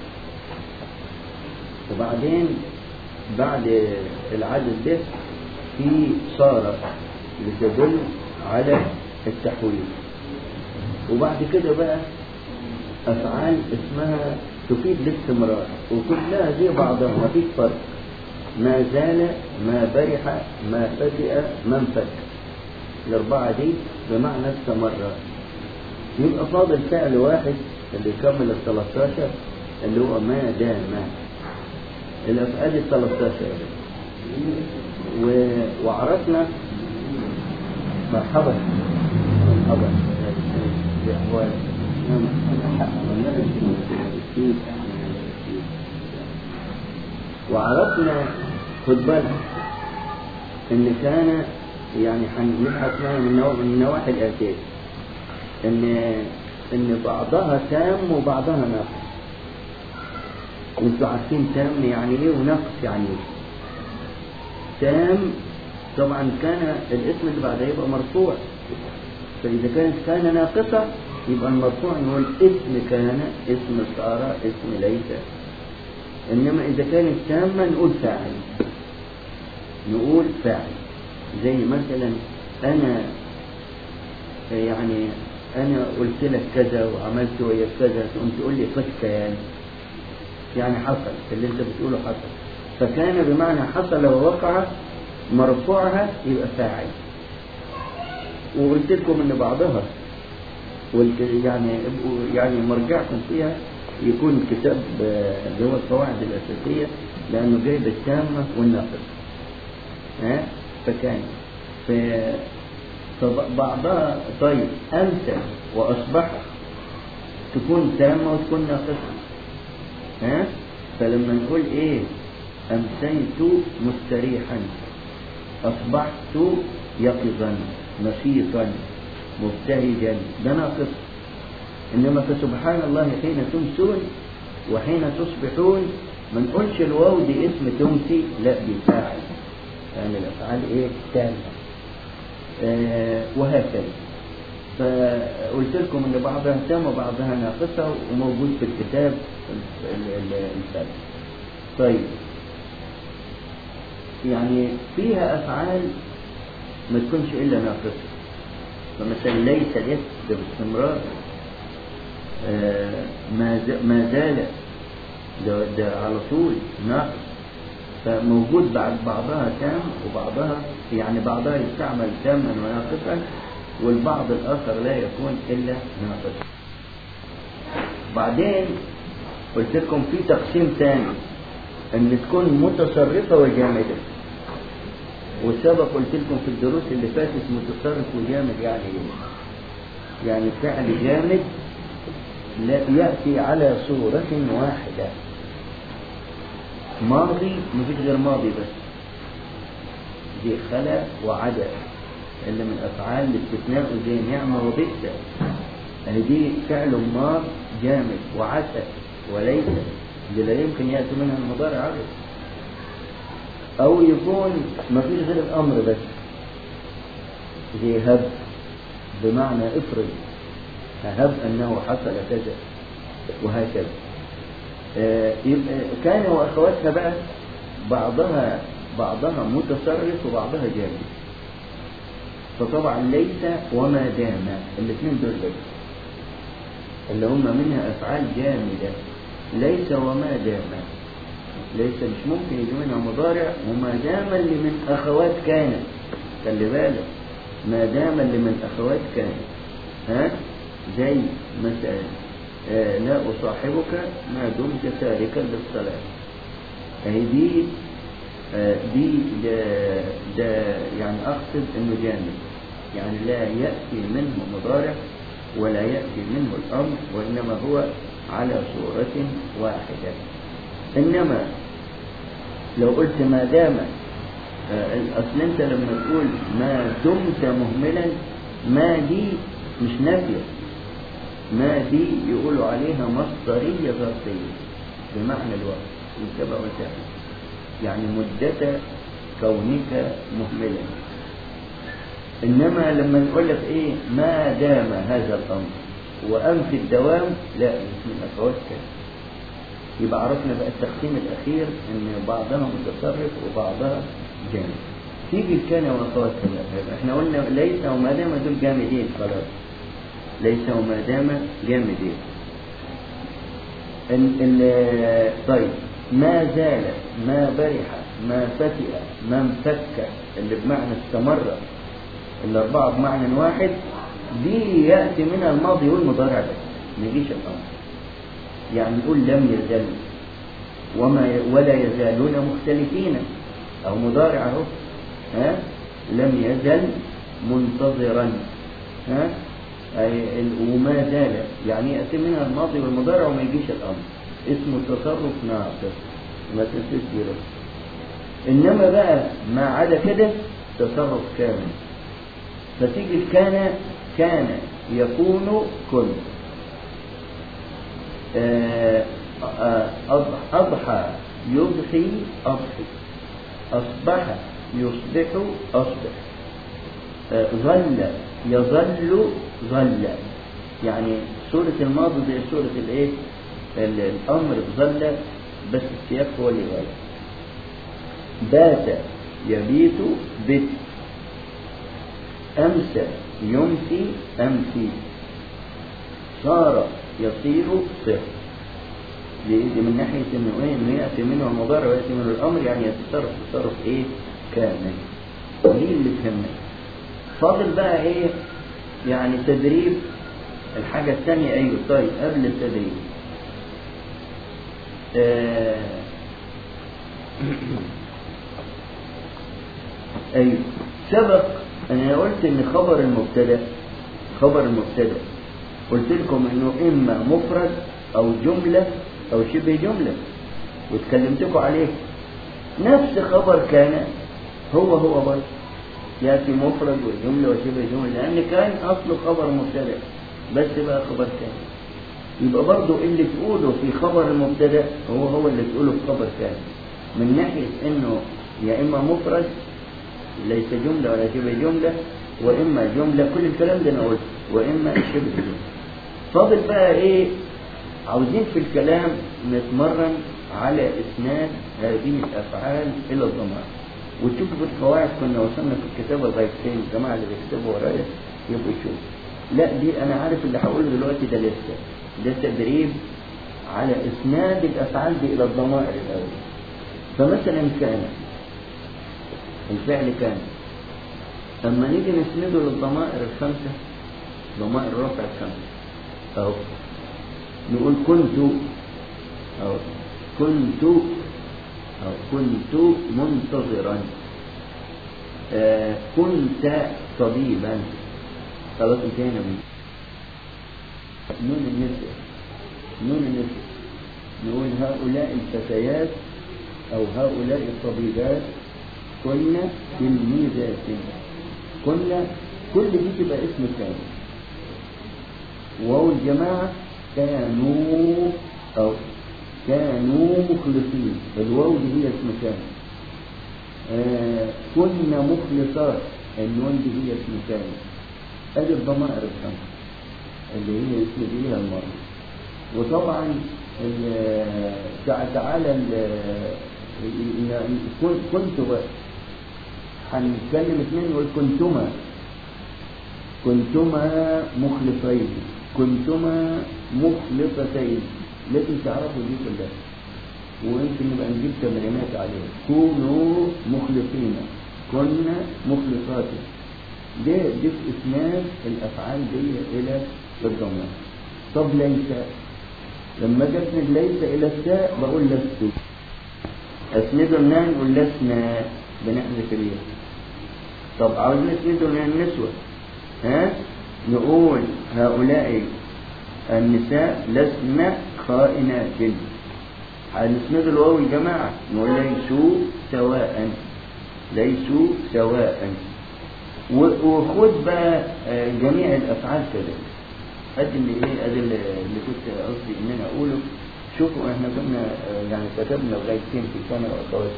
وبعدين بعد العدد ده في صار لتدل على التحويل وبعد كده بقى أفعال اسمها تفيد الاستمرار وكلها زي بعضها ما فيش فرق ما زال ما برح ما فتئ ما انفك الأربعة دي بمعنى استمر يبقى فاضل فعل واحد اللي يكمل ال 13 اللي هو ما دام الأفعال ال 13 و... وعرفنا مرحبا مرحبا بأحوال وعرفنا خد بالك ان كان يعني هنبحث منها من نوع- من النواحي الآتية ان ان بعضها تام وبعضها ناقص وانتوا عارفين تام يعني ايه وناقص يعني ايه تام طبعا كان الاسم اللي بعدها يبقى مرفوع فإذا كانت كان ناقصة يبقى المرفوع نقول اسم كان اسم صار اسم ليس إنما إذا كانت تامة نقول فاعل نقول فاعل زي مثلا أنا يعني أنا قلت لك كذا وعملت وياك كذا تقوم تقول لي قد كان يعني حصل اللي أنت بتقوله حصل فكان بمعنى حصل ووقع مرفوعها يبقى فاعل وقلت لكم ان بعضها والك- يعني ابقوا يعني مرجعكم فيها يكون كتاب آه، اللي هو القواعد الاساسيه لانه جايب التامه والناقص ها فكان ف فبعضها طيب امسى واصبح تكون تامه وتكون ناقصه ها فلما نقول ايه امسيت مستريحا اصبحت يقظا نشيطا مبتهجا ده ناقص انما فسبحان الله حين تمسون وحين تصبحون ما نقولش الواو دي اسم تمسي لا دي فاعل يعني الافعال ايه تامه آه وهكذا فقلت لكم ان بعضها تام وبعضها ناقصه وموجود في الكتاب ال- ال- ال- الفاتح طيب يعني فيها افعال ما تكونش الا ناقصه فمثلا ليس الاسم باستمرار آه، ما ز- ما زال ده, ده على طول ناقص فموجود بعد بعضها تام وبعضها يعني بعضها يستعمل تاما وناقصا والبعض الآخر لا يكون إلا ناقصا بعدين قلت لكم في تقسيم ثاني ان تكون متصرفة وجامدة وسبق قلت لكم في الدروس اللي فاتت متصرف وجامد يعني ايه يعني فعل جامد لا يأتي على صورة واحدة ماضي مفيش غير ماضي بس دي خلا وعدا اللي من أفعال الاستثناء زي نعمة وبئس يعني دي فعل ماض جامد وعسى وليس اللي لا يمكن يأتي منها المضارع عبد أو يكون مفيش غير الأمر بس زي هب بمعنى افرض هب أنه حصل كذا وهكذا آه، يبقى كان وأخواتها بقى بعضها بعضها متصرف وبعضها جامد فطبعا ليس وما دام الاثنين دول بس اللي هم منها أفعال جامدة ليس وما دام ليس مش ممكن يجي منها مضارع وما دام اللي من أخوات كان خلي بالك ما دام اللي من أخوات كان ها زي مثلا آه لا أصاحبك ما دمت تاركا للصلاة أهي دي آه دي ده, ده يعني أقصد إنه جامد يعني لا يأتي منه مضارع ولا يأتي منه الأمر وإنما هو على صورة واحدة إنما لو قلت ما دام آه، أصل أنت لما تقول ما دمت مهملا ما دي مش نافية ما دي يقولوا عليها مصدرية ظرفية بمعنى الوقت وكما قلت يعني مدة كونك مهملا إنما لما نقول لك إيه ما دام هذا الأمر وأنفي الدوام لا مش من أخوات كده يبقى عرفنا بقى التقسيم الأخير إن بعضها متصرف وبعضها جامد تيجي كان وأخواتها بقى احنا قلنا ليس وما دام دول جامدين خلاص ليس وما دام جامدين ال ال طيب ما زال ما برح ما فتئ ما انفك اللي بمعنى استمر الأربعة بمعنى واحد دي يأتي منها الماضي والمضارع بس ما يجيش الأمر يعني نقول لم يزل وما ولا يزالون مختلفين أو مضارع أهو ها لم يزل منتظرا ها أي ال- وما زال يعني يأتي منها الماضي والمضارع وما يجيش الأمر اسمه تصرف ناقص ما تنسيش دي بس. إنما بقى ما عدا كده تصرف كامل فتيجي كان كان يكون كن آه، آه، أضح- أضحى يضحي أضحي أصبح يصبح أصبح آه، ظل يظل ظل يعني سورة الماضي زي سورة الايه ال- الأمر بظل بس السياق هو اللي غير بات يبيت بت أمسى يمسي أمسي صار يصير صر دي دي من ناحية إنه إيه إنه يأتي منه المضارع ويأتي منه الأمر يعني يتصرف تصرف إيه كامل دي اللي فهمنا فاضل بقى إيه يعني تدريب الحاجة الثانية أيوه طيب قبل التدريب آه أيوه سبق أنا قلت إن خبر المبتدأ خبر المبتدأ قلت لكم إنه إما مفرد أو جملة أو شبه جملة واتكلمتكم عليه نفس خبر كان هو هو برضه يأتي مفرد وجملة وشبه جملة لأن كان أصله خبر مبتدأ بس بقى خبر كان يبقى برضه اللي تقوله في خبر المبتدأ هو هو اللي تقوله في خبر كان من ناحية إنه يا إما مفرد ليس جملة ولا شبه جملة وإما جملة كل الكلام ده أنا قلته وإما شبه جملة فاضل بقى إيه عاوزين في الكلام نتمرن على إسناد هذه الأفعال إلى الضمائر وتشوفوا في القواعد كنا وصلنا في الكتابة لغاية فين الجماعة اللي بيكتبوا ورايا يبقوا يشوفوا لا دي أنا عارف اللي هقوله دلوقتي ده لسه ده تدريب على إسناد الأفعال دي إلى الضمائر الأول فمثلا كان الفعل كان أما نيجي نسنده للضمائر الخمسة ضمائر الرفع الخمسة أهو نقول كنت أو كنت أو كنت منتظرا آه كنت طبيبا خلاص انتهينا من نون النسوة نون النسوة نقول هؤلاء الفتيات أو هؤلاء الطبيبات كنا تلميذات كنا كل دي تبقى اسم كامل واو الجماعة كانوا أو كانوا مخلصين الواو دي هي اسم كامل آه كنا مخلصات النون دي هي اسم كامل ادي الضمائر الخمسة اللي هي اسم بيها المرض وطبعا تعالى كنت هنتكلم اثنين نقول كنتما كنتما مخلصين كنتما مخلصتين لازم تعرفوا دي كلها ويمكن نبقى نجيب تمرينات عليها كونوا مخلصين كنا مخلصات ده دي اسناد الافعال دي الى الضمه طب ليس لما جبنا ليس الى التاء بقول لست اسند النان نقول لسنا بنحذف الياء طب عاوزين نسند النسوة ها نقول هؤلاء النساء لسن خائنات هنسند الواو الجماعة نقول ليسوا سواء ليسوا سواء وخد بقى جميع الافعال كذلك قد اللي ايه ادي اللي كنت قصدي ان انا اقوله شوفوا احنا كنا يعني كتبنا لغايه فين في سنه واخوات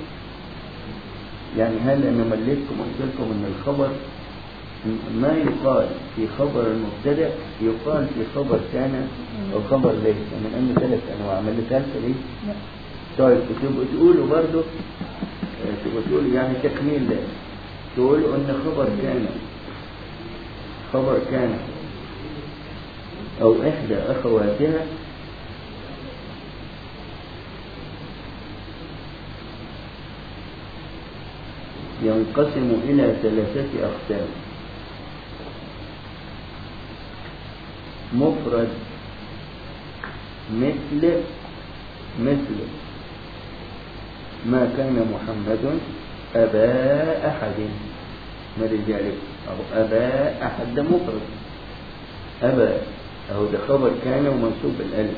يعني هل انا مليتكم وقلت لكم ان الخبر ما يقال في خبر المبتدا يقال في خبر كان او خبر ليس من انه ثلاث انواع من ثالثه ليه؟ طيب تبقوا تقولوا برضه تبقوا تقولوا يعني تكميل ده تقولوا ان خبر كان خبر كان او احدى اخواتها ينقسم إلى ثلاثة أقسام مفرد مثل مثل ما كان محمد أبا أحد من رجالكم أو أبا أحد ده مفرد أبا أو ده خبر كان ومنصوب بالألف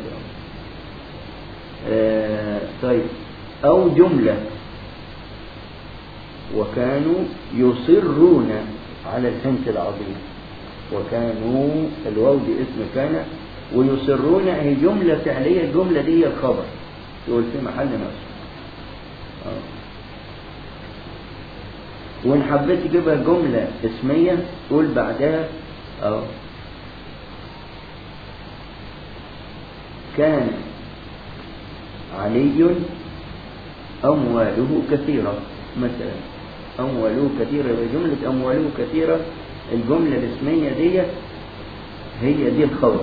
آه طيب أو جملة وكانوا يصرون على الحنس العظيم وكانوا الواو دي اسم كان ويصرون هي جملة فعلية الجملة دي هي الخبر يقول في محل نصب آه. وإن حبيت تجيبها جملة اسمية قول بعدها أو كان علي أمواله كثيرة مثلا أمواله كثيرة بجملة أمواله كثيرة الجملة الاسمية دي هي دي الخبر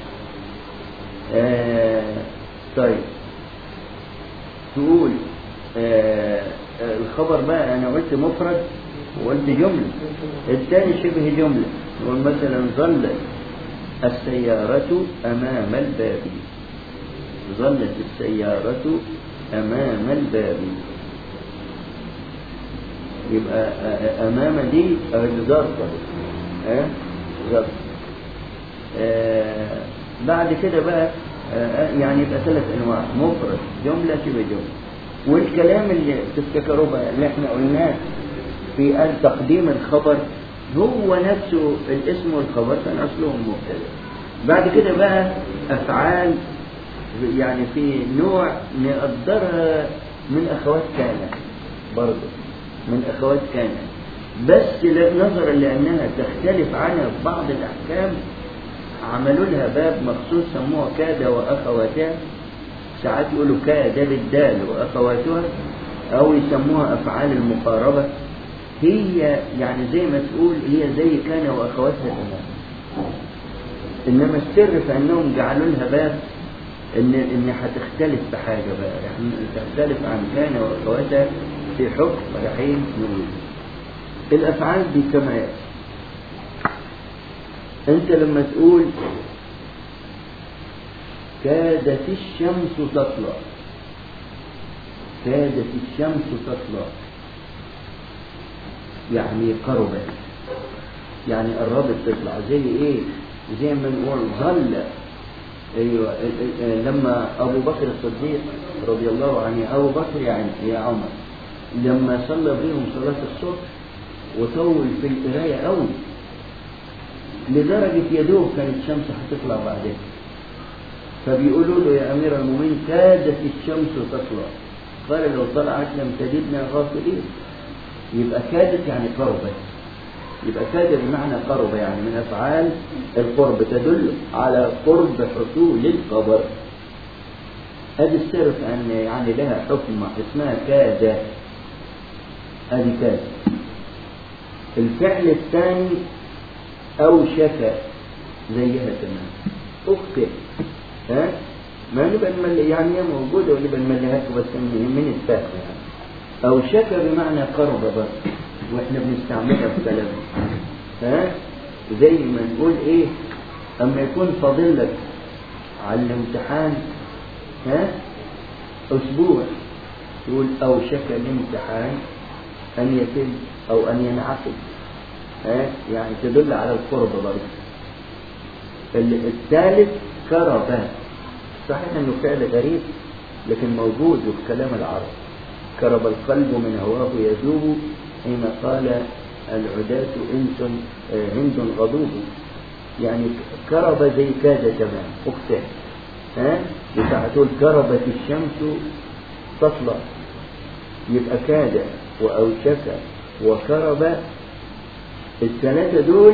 آه طيب تقول آه الخبر بقى أنا قلت مفرد وقلت جملة الثاني شبه جملة نقول مثلا ظلت السيارة أمام الباب ظلت السيارة أمام الباب يبقى أمام دي ظرفة ها ظرف آه بعد كده بقى آه يعني يبقى ثلاث أنواع مفرد جملة شبه جملة والكلام اللي تفتكروا بقى اللي احنا قلناه في أن تقديم الخبر هو نفسه الاسم والخبر كان أصلهم مبتدا بعد كده بقى أفعال يعني في نوع نقدرها من أخوات كان برضه من أخوات كان بس نظرا لأنها تختلف عنها في بعض الأحكام عملوا لها باب مخصوص سموها كاد وأخواتها ساعات يقولوا كاد بالدال وأخواتها أو يسموها أفعال المقاربة هي يعني زي ما تقول هي زي كان وأخواتها الإمام إنما السر في أنهم جعلوا لها باب إن إن هتختلف بحاجة بقى يعني تختلف عن كان وأخواتها في حكم رحيم نقول الأفعال دي كما يأتي أنت لما تقول كادت الشمس تطلع كادت الشمس تطلع يعني قربت يعني قربت تطلع زي ايه زي ما نقول ظل ايوه ال- ال- لما ابو بكر الصديق رضي الله عنه ابو بكر يعني يا عمر لما صلى بهم صلاة الصبح وطول في القراية قوي لدرجة يا دوب كانت الشمس هتطلع بعدين فبيقولوا له يا أمير المؤمنين كادت الشمس تطلع قال لو طلعت لم تجدنا غافلين يبقى كادت يعني قربت يبقى كاد بمعنى قرب يعني من أفعال القرب تدل على قرب حصول الخبر هذه الصرف أن يعني لها حكم اسمها كاد هذه كاد الفعل الثاني أوشك زيها تمام أخت ها ما نبقى نملي يعني هي موجودة ونبقى نمليها لكم بس من من الفهم يعني أوشك بمعنى قرب برضه واحنا بنستعملها في كلامنا ها زي ما نقول ايه اما يكون فاضل لك على الامتحان ها اسبوع تقول اوشك الامتحان ان يتم او ان ينعقد ها يعني تدل على القرب برضه ال- الثالث كربا صحيح انه فعل غريب لكن موجود في كلام العرب كرب القلب من هواه يذوب حين قال العداة انس آه، هند غضوب يعني كرب زي كاد تمام اخته ها يبقى تقول كربت الشمس تطلع يبقى كاد واوشك وكرب الثلاثة دول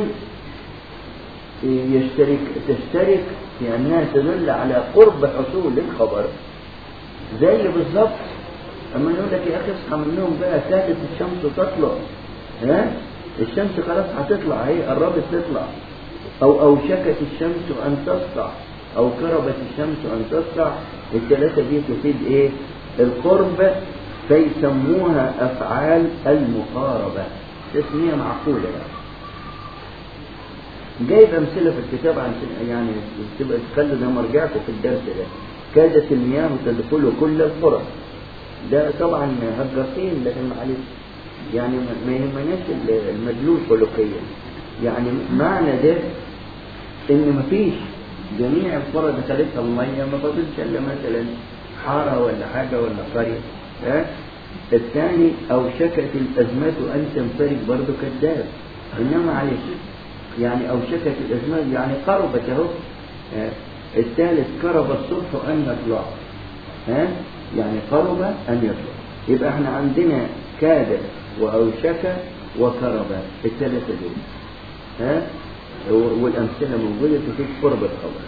يشترك تشترك في أنها تدل على قرب حصول الخبر زي بالظبط أما نقول لك يا أخي اصحى من النوم بقى كادت الشمس تطلع ها الشمس خلاص هتطلع اهي قربت تطلع أو أوشكت الشمس أن تسطع أو قربت الشمس أن تسطع الثلاثة دي تفيد إيه؟ القرب فيسموها أفعال المقاربة تسمية معقولة يعني جايب أمثلة في الكتاب عن يعني تبقى تخلوا ده مرجعكم في الدرس ده كادت المياه تدخل كل القرى ده طبعا هجاصين لكن معلش يعني ما ما يهمناش المدلول خلقيا يعني معنى ده ان مفيش جميع القرى دخلتها الميه ما فاضلش الا مثلا حاره ولا حاجه ولا قريه ها الثاني اوشكت الازمات ان تنفرج برضه كذاب انما معلش يعني اوشكت الازمات يعني قربت اهو ها؟ الثالث قرب الصبح ان يطلع ها يعني قرب ان يطلع يبقى احنا عندنا كاد واوشك وكرب الثلاثه دول ها والامثله موجوده في قرب الخبر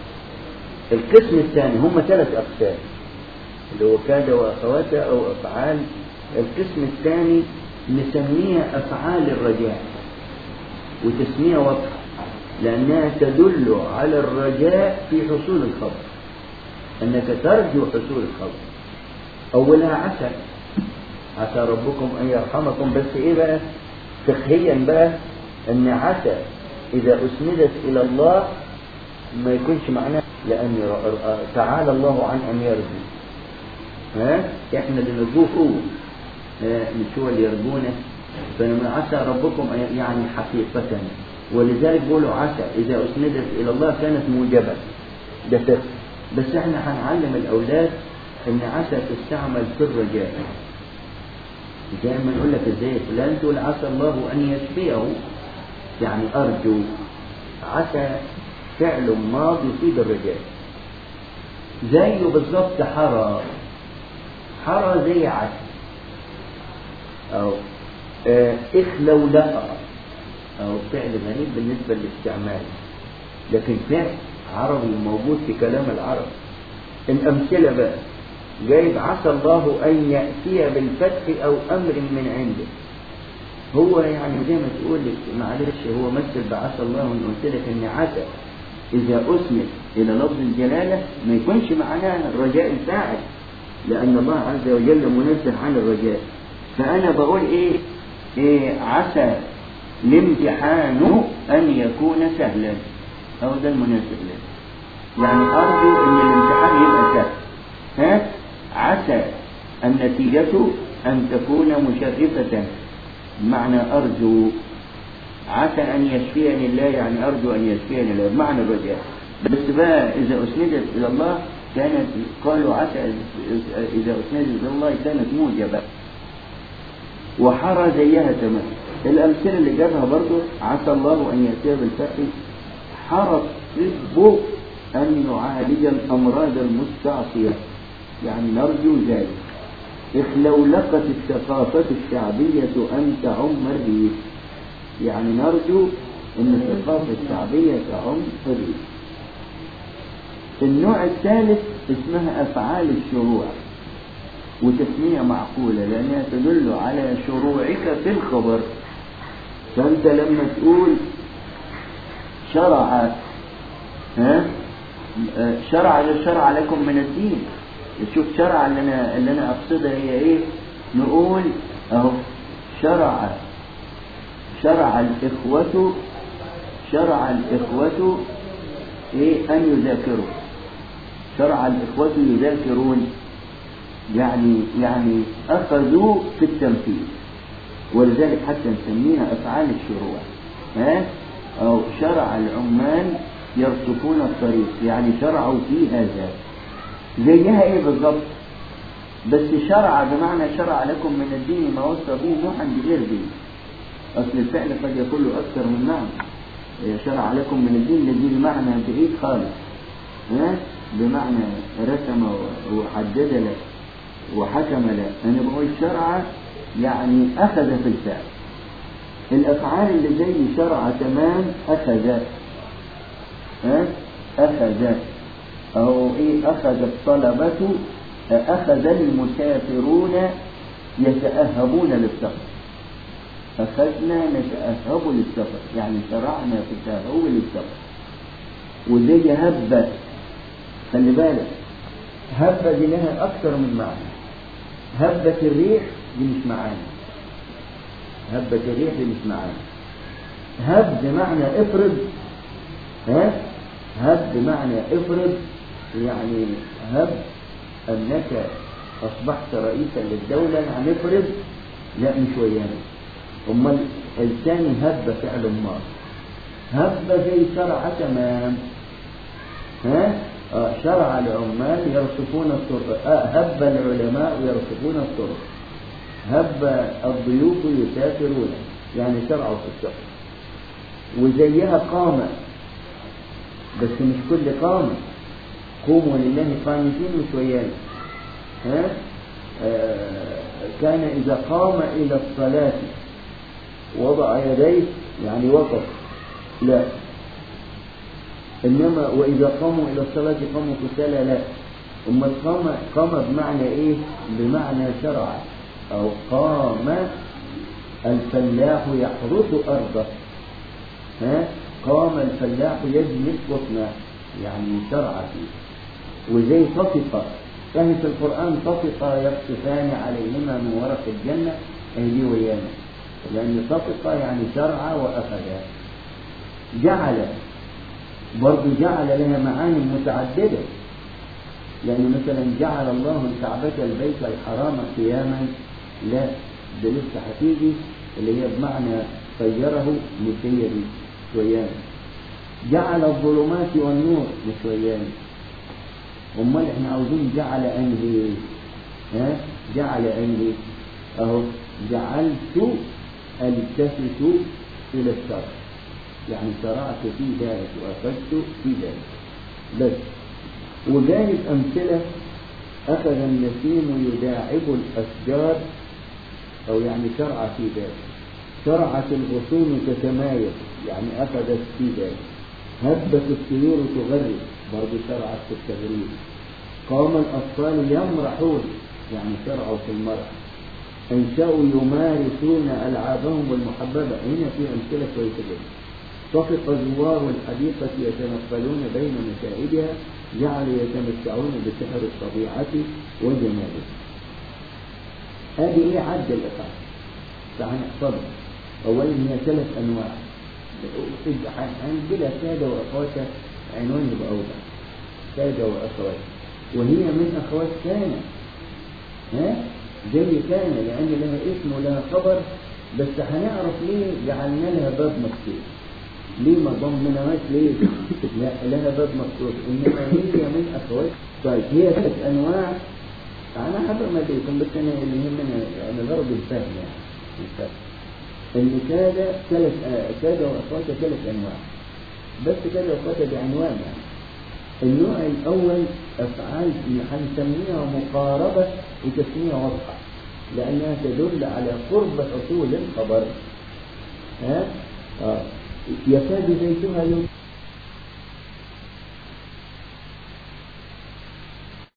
القسم الثاني هم ثلاث اقسام اللي هو كاد واخواتها او افعال القسم الثاني نسميها افعال الرجاء وتسميها وقف لانها تدل على الرجاء في حصول الخبر انك ترجو حصول الخبر اولها عسى عسى ربكم ان يرحمكم بس ايه بقى فقهيا بقى ان عسى اذا اسندت الى الله ما يكونش معناه لان تعالى الله عن ان يرجو ها احنا اللي نرجوه هو مش هو اللي يرجونا فلما عسى ربكم يعني حقيقة ولذلك بيقولوا عسى إذا أسندت إلى الله كانت موجبة ده فقه بس احنا هنعلم الأولاد إن عسى تستعمل في الرجاء زي ما نقول لك ازاي فلان تقول عسى الله أن يشفيه يعني أرجو عسى فعل ماض يفيد الرجاء زيه بالظبط حرى حرى زي عسى أو آه اخلو لقى أو فعل غريب بالنسبة للاستعمال لكن فعل عربي موجود في كلام العرب الأمثلة بقى جايب عسى الله أن يأتي بالفتح أو أمر من عنده هو يعني زي ما تقول لك معلش هو مثل بعسى الله وأن قلت لك إن عسى إذا أسند إلى لفظ الجلالة ما يكونش معناه الرجاء الفاعل لأن الله عز وجل منزه عن الرجاء فأنا بقول إيه, إيه عسى الامتحان أن يكون سهلا أو ده المناسب له يعني أرجو أن الامتحان يبقى سهل ها عسى النتيجة أن تكون مشرفة بمعنى أرجو عسى أن يشفيني الله يعني أرجو أن يشفيني الله بمعنى الرجاء بس بقى إذا أسندت إلى الله كانت قالوا عسى إذا أسندت إلى الله كانت موجبة وحرى زيها تمام الأمثلة اللي جابها برضو عسى الله أن يأتي بالفتح حرى الطب أن يعالج الأمراض المستعصية يعني نرجو ذلك إذ لو لقت الثقافة الشعبية أن تعم الريف يعني نرجو أن الثقافة الشعبية تعم الريف النوع الثالث اسمها أفعال الشروع وتسمية معقولة لأنها تدل على شروعك في الخبر فأنت لما تقول شرع ها شرع شرع لكم من الدين شوف شرع اللي انا اللي انا اقصدها هي ايه نقول اهو شرع شرع الاخوة شرع الاخوة ايه ان يذاكروا شرع الاخوة يذاكرون يعني يعني اخذوا في التنفيذ ولذلك حتى نسميها افعال الشروع ها او شرع العمال يرصفون الطريق يعني شرعوا في هذا زيها ايه بالضبط بس شرع بمعنى شرع لكم من الدين ما وصى به نوحا بغير دين اصل الفعل قد يكون له اكثر من معنى شرع لكم من الدين الذي بمعنى بعيد خالص ها بمعنى رسم وحدد لك وحكم لك انا بقول شرع يعني اخذ في الفعل الافعال اللي زي شرع تمام اخذ ها اخذ أو إيه أخذ الطلبة أخذ المسافرون يتأهبون للسفر أخذنا نتأهب للسفر يعني شرعنا في التأهب للسفر وزي هبة خلي بالك هبة دي لها أكثر من معنى هبة الريح دي مش معانا هبة الريح دي مش معانا هب بمعنى افرض ها هب بمعنى افرض يعني هب أنك أصبحت رئيسا للدولة يعني افرض لا مش ويانا أمال الثاني هب فعل ماض هب زي شرع تمام ها آه شرع العمال يرصفون الطرق آه هب العلماء يرصفون الطرق هب الضيوف يسافرون يعني شرعوا في السفر وزيها قامة بس مش كل قامة قوموا لله قانتين مش ويانا ها آه كان إذا قام إلى الصلاة وضع يديه يعني وقف لا إنما وإذا قاموا إلى الصلاة قاموا كسالى لا أما قام قام بمعنى إيه بمعنى شرع أو قام الفلاح يحرث أرضه ها قام الفلاح يجلس قطنا يعني شرع فيه وزي طفق فهي في القرآن طفق يقصفان عليهما من ورق الجنة أهدي ويانا لأن طفق يعني شرع وأخذ جعل برضو جعل لها معاني متعددة لأن مثلا جعل الله الكعبة البيت الحرام قياما لا ده لسه هتيجي اللي هي بمعنى طيره مش هي دي ويانا جعل الظلمات والنور مش ويانا امال احنا عاوزين جعل انهي ها جعل انهي اهو جعلت التفت الى الشرع يعني شرعت في ذلك واخذت في ذلك بس وجانب امثله اخذ النسيم يداعب الاشجار او يعني شرع في ذلك شرعت الغصون تتمايز يعني اخذت في ذلك هبت الطيور تغرد برضه شرعت في التغريد قام الأطفال يمرحون يعني شرعوا في المرح أنشأوا يمارسون ألعابهم المحببة هنا في أمثلة كويسة جدا طفق زوار الحديقة يتنقلون بين مشاهدها جعلوا يتمتعون بسحر الطبيعة وجمالها هذه ايه عد الإقامة فهنحفظها أولا هي ثلاث أنواع هنجيلها سادة وأخواتها عنوان يبقى أوضح سادة وأخوات وهي من أخوات كان ها زي كان لأن لها اسم ولها خبر بس هنعرف ليه جعلنا لها باب مكتوب ليه ما ضمناهاش ليه؟ لا لها باب مكتوب انما هي من اخوات طيب هي ثلاث انواع انا حابب ما ادريكم بس انا اللي يهمنا يعني غرض الفهم يعني الفهم ان كاد ثلاث آه، كاد واخواتها ثلاث انواع بس كاد واخواتها بعنوان يعني النوع الاول افعال هنسميها مقاربه وتسميه واضحه لانها تدل على قرب حصول الخبر ها آه. يكاد زيتها يوم